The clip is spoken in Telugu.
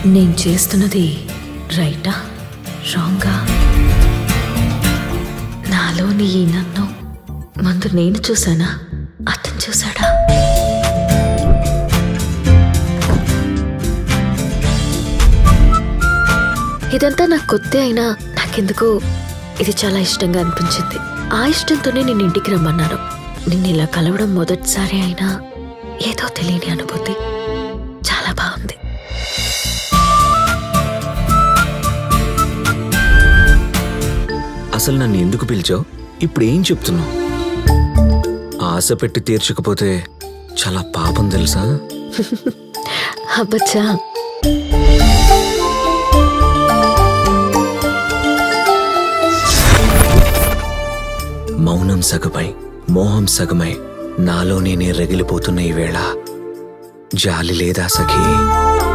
నేను చేస్తున్నది రైటా రాంగా నాలోని ఈ నన్ను ముందు నేను చూసానా అతను చూసాడా ఇదంతా నాకు కొత్త అయినా నాకెందుకో ఇది చాలా ఇష్టంగా అనిపించింది ఆ ఇష్టంతోనే నేను ఇంటికి రమ్మన్నాను నిన్ను ఇలా కలవడం మొదటిసారి అయినా ఏదో తెలియని అనుభూతి చాలా బాగుంది అసలు నన్ను ఎందుకు పిలిచావు ఇప్పుడు ఏం చెప్తున్నావు ఆశ పెట్టి తీర్చకపోతే చాలా పాపం తెలుసా అబ్బచ్చా మౌనం సగమై మోహం సగమై నాలో నేనే రగిలిపోతున్న ఈ వేళ జాలి లేదా సఖీ